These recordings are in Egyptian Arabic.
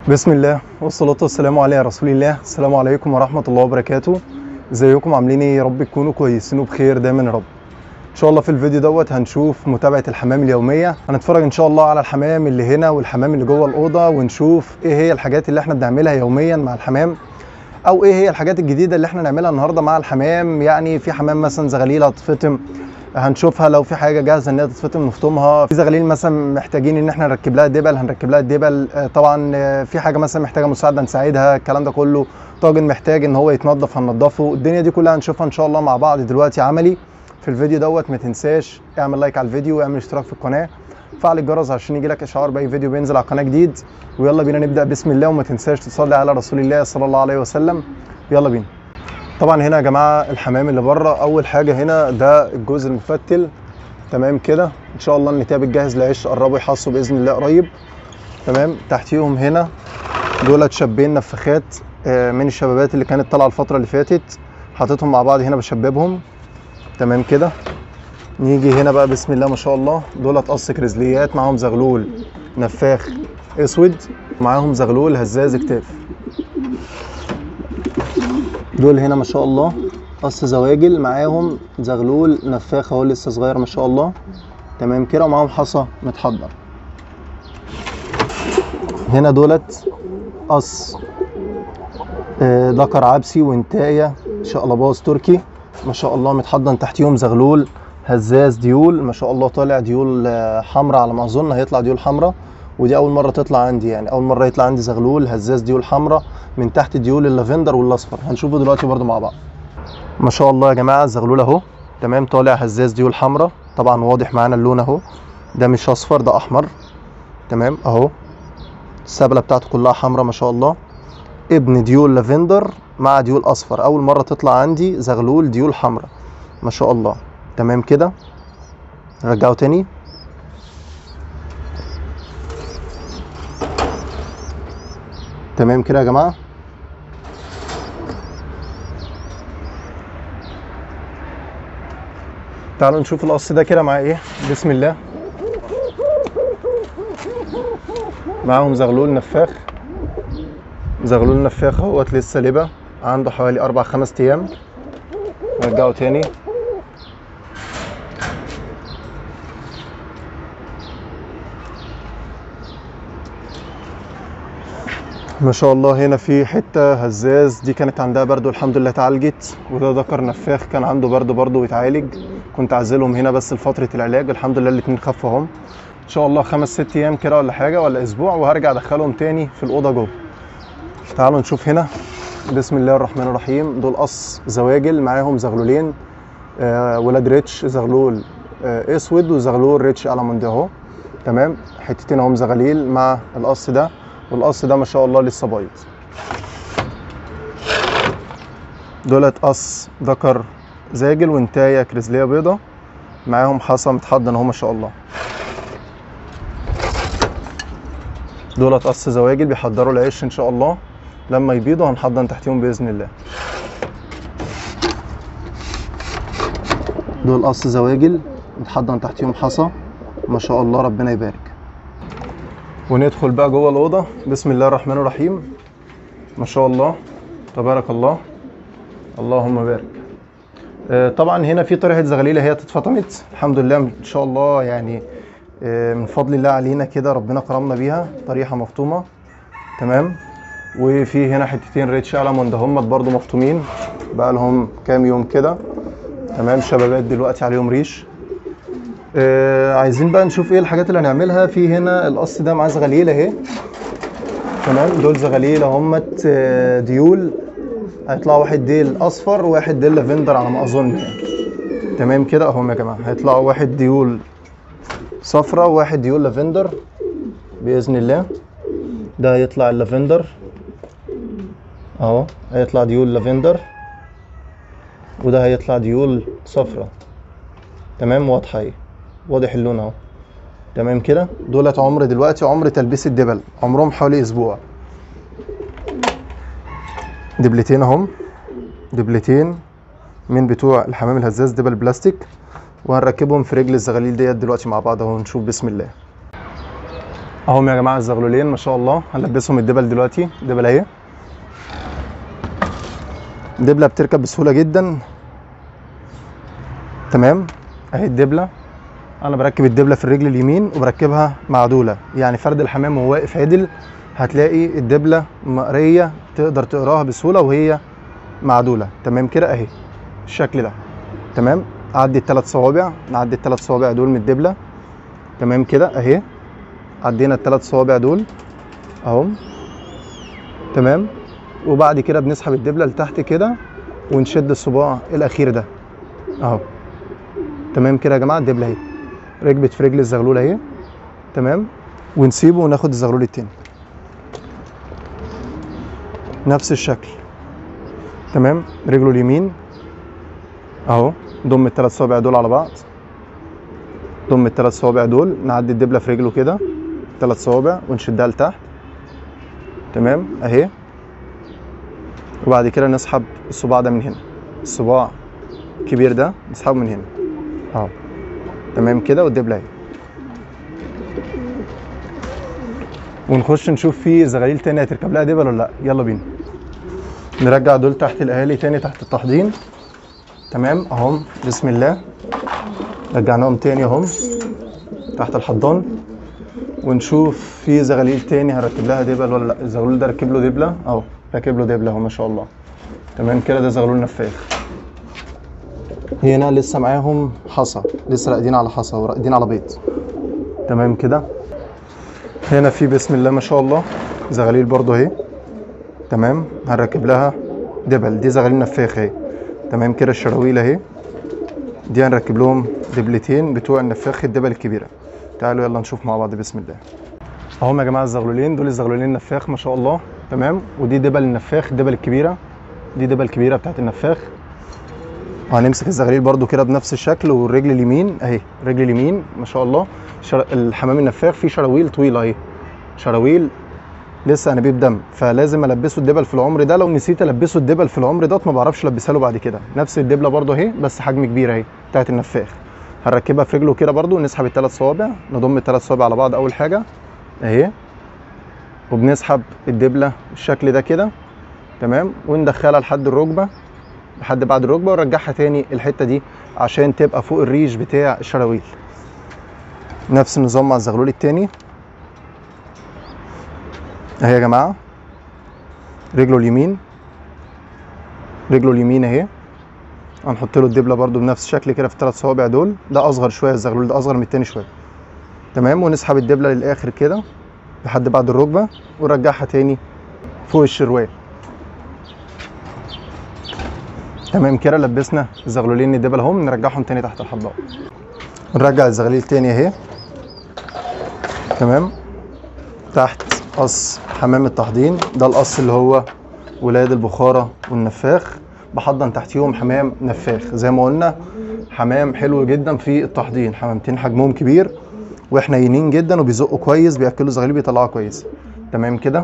بسم الله والصلاة والسلام على رسول الله السلام عليكم ورحمة الله وبركاته ازيكم عاملين ايه يا رب تكونوا كويسين وبخير دايما يا رب ان شاء الله في الفيديو دوت هنشوف متابعة الحمام اليومية هنتفرج ان شاء الله على الحمام اللي هنا والحمام اللي جوه الأوضة ونشوف ايه هي الحاجات اللي احنا بنعملها يوميا مع الحمام او ايه هي الحاجات الجديدة اللي احنا نعملها النهاردة مع الحمام يعني في حمام مثلا زغاليل هتتفطم هنشوفها لو في حاجه جاهزه ان هي تتفطم نفطمها في زغاليل مثلا محتاجين ان احنا نركب لها دبل هنركب لها الدبل آه، طبعا آه، في حاجه مثلا محتاجه مساعده نساعدها الكلام ده كله طاجن محتاج ان هو يتنضف هننضفه الدنيا دي كلها هنشوفها ان شاء الله مع بعض دلوقتي عملي في الفيديو دوت ما تنساش اعمل لايك على الفيديو واعمل اشتراك في القناه فعل الجرس عشان يجي لك اشعار باي فيديو بينزل على القناه جديد ويلا بينا نبدا بسم الله وما تنساش تصلي على رسول الله صلى الله عليه وسلم يلا بينا طبعا هنا يا جماعه الحمام اللي بره اول حاجه هنا ده الجزء المفتل تمام كده ان شاء الله النتاب الجاهز لعيش قربوا يحصوا باذن الله قريب تمام تحتيهم هنا دولت شابين نفخات آه، من الشبابات اللي كانت طالعه الفتره اللي فاتت حاططهم مع بعض هنا بشببهم تمام كده نيجي هنا بقى بسم الله ما شاء الله دولت قص كريزليات معاهم زغلول نفاخ اسود معاهم زغلول هزاز اكتاف دول هنا ما شاء الله قص زواجل معاهم زغلول نفاخ اهو لسه صغير ما شاء الله تمام كده ومعاهم حصى متحضر هنا دولت قص آه، ذكر عبسي وانتايه شقلباز تركي ما شاء الله متحضن تحتيهم زغلول هزاز ديول ما شاء الله طالع ديول آه، حمرا على ما اظن هيطلع ديول حمرا ودي اول مره تطلع عندي يعني اول مره يطلع عندي زغلول هزاز ديول حمرا من تحت ديول اللافندر والاصفر هنشوفه دلوقتي برضو مع بعض ما شاء الله يا جماعه الزغلول اهو تمام طالع هزاز ديول حمرا طبعا واضح معانا اللون اهو ده مش اصفر ده احمر تمام اهو السبله بتاعته كلها حمرا ما شاء الله ابن ديول لافندر مع ديول اصفر اول مره تطلع عندي زغلول ديول حمرا ما شاء الله تمام كده رجعه تاني تمام كده يا جماعه تعالوا نشوف القص ده كده مع ايه بسم الله معاهم زغلول نفاخ زغلول نفاخ اهوت لسه لبه عنده حوالي اربع خمس ايام نرجعه تاني ما شاء الله هنا في حته هزاز دي كانت عندها برضو الحمد لله اتعالجت وده ذكر نفاخ كان عنده برضو برضو ويتعالج كنت عازلهم هنا بس لفتره العلاج الحمد لله الاتنين خفوا اهم ان شاء الله خمس ست ايام كده ولا حاجه ولا اسبوع وهرجع ادخلهم تاني في الاوضه جوه تعالوا نشوف هنا بسم الله الرحمن الرحيم دول قص زواجل معاهم زغلولين آه ولاد ريتش زغلول آه اسود وزغلول ريتش الموند اهو تمام حتتين اهم زغاليل مع القص ده والقص ده ما شاء الله لسه بايظ دولت قص ذكر زاجل وانتايه كريزليه بيضه معاهم حصى متحضن اهو ما شاء الله دولت قص زواجل بيحضروا العيش ان شاء الله لما يبيضوا هنحضن تحتيهم باذن الله دول قص زواجل متحضن تحتيهم حصى ما شاء الله ربنا يبارك وندخل بقى جوه الاوضه بسم الله الرحمن الرحيم ما شاء الله تبارك الله اللهم بارك آه، طبعا هنا في طريحه زغليله هي اتفطمت الحمد لله ان شاء الله يعني آه، من فضل الله علينا كده ربنا كرمنا بيها طريحه مفطومه تمام وفي هنا حتتين ريتش الموند هم برضو مفطومين بقى لهم كام يوم كده تمام شبابات دلوقتي عليهم ريش آه عايزين بقى نشوف ايه الحاجات اللي هنعملها في هنا القص ده معاه زغاليل اهي تمام دول زغاليل همت آه، ديول هيطلع واحد ديل اصفر وواحد ديل لافندر على ما اظن يعني تمام كده اهم يا جماعه هيطلعوا واحد ديول صفرة وواحد ديول لافندر باذن الله ده هيطلع اللافندر اهو هيطلع ديول لافندر وده هيطلع ديول صفرة تمام واضحه اهي واضح اللون اهو تمام كده دولت عمر دلوقتي عمر تلبيس الدبل عمرهم حوالي اسبوع دبلتين اهم دبلتين من بتوع الحمام الهزاز دبل بلاستيك وهنركبهم في رجل الزغاليل ديت دلوقتي مع بعض اهو نشوف بسم الله اهم يا جماعه الزغلولين ما شاء الله هنلبسهم الدبل دلوقتي دبل اهي دبله بتركب بسهوله جدا تمام اهي الدبله انا بركب الدبله في الرجل اليمين وبركبها معدوله يعني فرد الحمام وهو واقف عدل هتلاقي الدبله مقريه تقدر تقراها بسهوله وهي معدوله تمام كده اهي الشكل ده تمام اعدي الثلاث صوابع نعدي الثلاث صوابع دول من الدبله تمام كده اهي عدينا الثلاث صوابع دول اهم تمام وبعد كده بنسحب الدبله لتحت كده ونشد الصباع الاخير ده اهو تمام كده يا جماعه الدبله اهي ركبت في رجل الزغلول اهي تمام ونسيبه وناخد الزغلول التاني نفس الشكل تمام رجله اليمين اهو ضم الثلاث صوابع دول على بعض ضم الثلاث صوابع دول نعدي الدبله في رجله كده ثلاث صوابع ونشدها لتحت تمام اهي وبعد كده نسحب الصباع ده من هنا الصباع الكبير ده نسحبه من هنا اهو تمام كده والدبله اهي ونخش نشوف في زغاليل تانية هتركب لها دبل ولا لا يلا بينا نرجع دول تحت الاهالي تاني تحت التحضين تمام اهم بسم الله رجعناهم تاني اهم تحت الحضان ونشوف في زغاليل تاني هنركب لها دبل ولا لا الزغلول ده ركب له دبله اهو راكب له دبله اهو ما شاء الله تمام كده ده زغلول نفاخ هنا لسه معاهم حصى لسه راقدين على حصى وراقدين على بيض تمام كده هنا في بسم الله ما شاء الله زغاليل برضو اهي تمام هنركب لها دبل دي زغاليل نفاخ اهي تمام كده الشراويل اهي دي هنركب لهم دبلتين بتوع النفاخ الدبل الكبيره تعالوا يلا نشوف مع بعض بسم الله اهم يا جماعه الزغلولين دول الزغلولين النفاخ ما شاء الله تمام ودي دبل النفاخ الدبل الكبيره دي دبل الكبيره بتاعت النفاخ وهنمسك الزغاليل برضو كده بنفس الشكل والرجل اليمين اهي الرجل اليمين ما شاء الله شر... الحمام النفاخ فيه شراويل طويله اهي شراويل لسه انابيب دم فلازم البسه الدبل في العمر ده لو نسيت البسه الدبل في العمر ده ما بعرفش البسها له بعد كده نفس الدبله برضو اهي بس حجم كبير اهي بتاعت النفاخ هنركبها في رجله كده برضو نسحب الثلاث صوابع نضم الثلاث صوابع على بعض اول حاجه اهي وبنسحب الدبله بالشكل ده كده تمام وندخلها لحد الركبه لحد بعد الركبه ونرجعها تاني الحته دي عشان تبقى فوق الريش بتاع الشراويل نفس النظام مع الزغلول التاني اهي يا جماعه رجله اليمين رجله اليمين اهي هنحط له الدبله برده بنفس الشكل كده في الثلاث صوابع دول ده اصغر شويه الزغلول ده اصغر من التاني شويه تمام ونسحب الدبله للاخر كده لحد بعد الركبه ونرجعها تاني فوق الشروال تمام كده لبسنا الزغلولين الدبل اهم نرجعهم تاني تحت الحضان نرجع الزغاليل تاني اهي تمام تحت قص حمام التحضين ده القص اللي هو ولاد البخارة والنفاخ بحضن تحتيهم حمام نفاخ زي ما قلنا حمام حلو جدا في التحضين حمامتين حجمهم كبير وحنينين جدا وبيزقوا كويس بياكلوا زغاليل بيطلعوا كويس تمام كده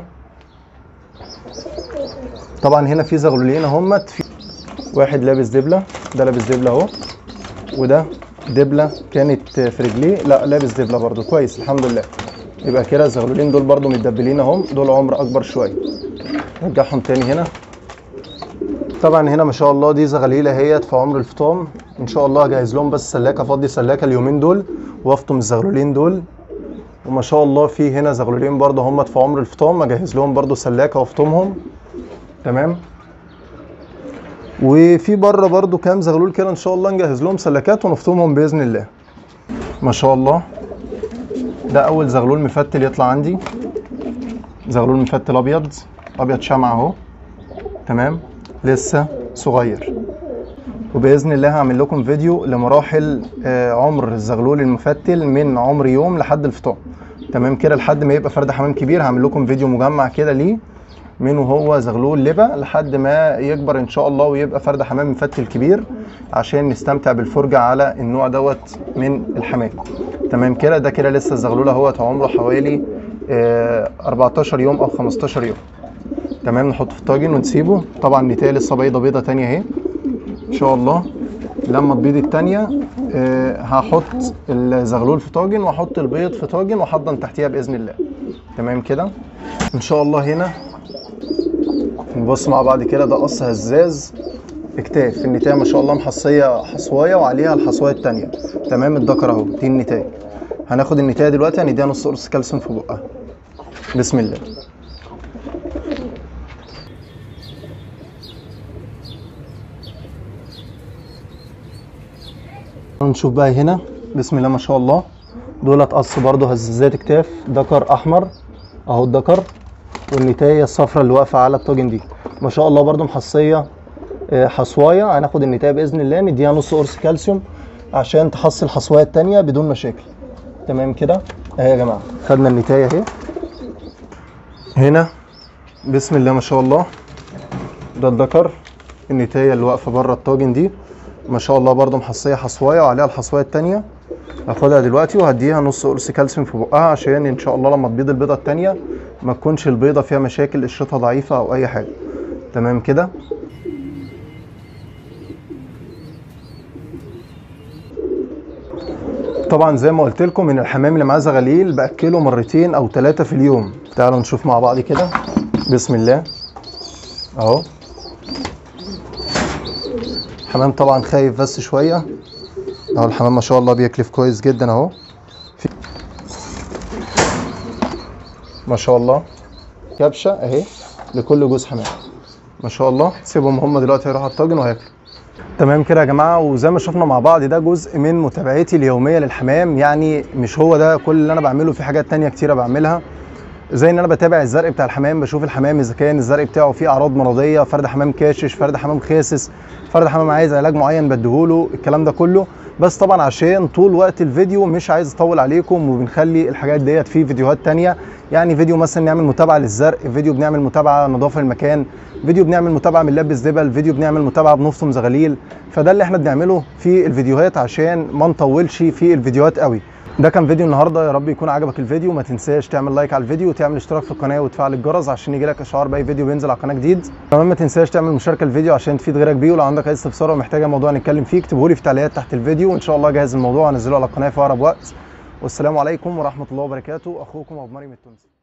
طبعا هنا في زغلولين اهمت في واحد لابس دبله ده لابس دبله اهو وده دبله كانت في رجليه لا لابس دبله برضو كويس الحمد لله يبقى كده الزغلولين دول برضو متدبلين اهم دول عمر اكبر شويه نرجعهم تاني هنا طبعا هنا ما شاء الله دي زغاليل اهيت في عمر الفطام ان شاء الله هجهز لهم بس سلاكه افضي سلاكه اليومين دول وافطم الزغلولين دول وما شاء الله في هنا زغلولين برضو هم في عمر الفطام اجهز لهم برضو سلاكه وافطمهم تمام وفي بره برضو كام زغلول كده ان شاء الله نجهز لهم سلكات ونفطمهم باذن الله ما شاء الله ده اول زغلول مفتل يطلع عندي زغلول مفتل ابيض ابيض شمع اهو تمام لسه صغير وباذن الله هعمل لكم فيديو لمراحل آه، عمر الزغلول المفتل من عمر يوم لحد الفطام تمام كده لحد ما يبقى فرد حمام كبير هعمل لكم فيديو مجمع كده ليه من وهو زغلول لبا لحد ما يكبر ان شاء الله ويبقى فرد حمام مفتل كبير عشان نستمتع بالفرجه على النوع دوت من الحمام تمام كده ده كده لسه الزغلول اهوت عمره حوالي آه، 14 يوم او 15 يوم تمام نحط في الطاجن ونسيبه طبعا نتاية لسه بيضه بيضه تانية اهي ان شاء الله لما تبيض التانية آه، هحط الزغلول في طاجن واحط البيض في طاجن واحضن تحتيها باذن الله تمام كده ان شاء الله هنا نبص مع بعض كده ده قص هزاز اكتاف النتايه ما شاء الله محصيه حصوايه وعليها الحصوايه التانية تمام الدكر اهو دي النتايه هناخد النتايه دلوقتي هنديها نص قرص كالسيوم في بقها بسم الله نشوف بقى هنا بسم الله ما شاء الله دولت قص برضو هزازات اكتاف دكر احمر اهو الدكر والنتايه الصفراء اللي واقفه على الطاجن دي ما شاء الله برضو محصيه آه، حصوايه هناخد النتايه باذن الله نديها نص قرص كالسيوم عشان تحصل الحصوايه التانية بدون مشاكل تمام كده اهي يا جماعه خدنا النتايه اهي هنا بسم الله ما شاء الله ده الذكر النتايه اللي واقفه بره الطاجن دي ما شاء الله برضو محصيه حصوايه وعليها الحصوايه التانية هاخدها دلوقتي وهديها نص قرص كالسيوم في بقها عشان ان شاء الله لما تبيض البيضه التانية ما تكونش البيضه فيها مشاكل قشرتها ضعيفه او اي حاجه تمام كده طبعا زي ما قلت لكم ان الحمام اللي معاه زغاليل باكله مرتين او ثلاثه في اليوم تعالوا نشوف مع بعض كده بسم الله اهو الحمام طبعا خايف بس شويه اهو الحمام ما شاء الله بيكلف كويس جدا اهو في- ما شاء الله كبشه اهي لكل جوز حمام ما شاء الله سيبهم هم دلوقتي هيروحوا على الطاجن وهياكلوا تمام كده يا جماعه وزي ما شفنا مع بعض ده جزء من متابعتي اليوميه للحمام يعني مش هو ده كل اللي انا بعمله في حاجات تانية كتيره بعملها زي ان انا بتابع الزرق بتاع الحمام بشوف الحمام اذا كان الزرق بتاعه فيه اعراض مرضيه فرد حمام كاشش فرد حمام خاسس فرد حمام عايز علاج معين بديهوله الكلام ده كله بس طبعا عشان طول وقت الفيديو مش عايز اطول عليكم وبنخلي الحاجات ديت في فيديوهات تانية يعني فيديو مثلا نعمل متابعه للزرق فيديو بنعمل متابعه نظافه المكان فيديو بنعمل متابعه بنلبس دبل فيديو بنعمل متابعه بنفطم زغاليل فده اللي احنا بنعمله في الفيديوهات عشان ما نطولش في الفيديوهات قوي ده كان فيديو النهارده يا رب يكون عجبك الفيديو ما تنساش تعمل لايك على الفيديو وتعمل اشتراك في القناه وتفعل الجرس عشان يجيلك اشعار باي فيديو بينزل على القناه جديد كمان ما تنساش تعمل مشاركه الفيديو عشان تفيد غيرك بيه ولو عندك اي استفسار او محتاجه موضوع نتكلم فيه اكتبه لي في التعليقات تحت الفيديو وان شاء الله اجهز الموضوع وانزله على القناه في اقرب وقت والسلام عليكم ورحمه الله وبركاته اخوكم ابو مريم التونسي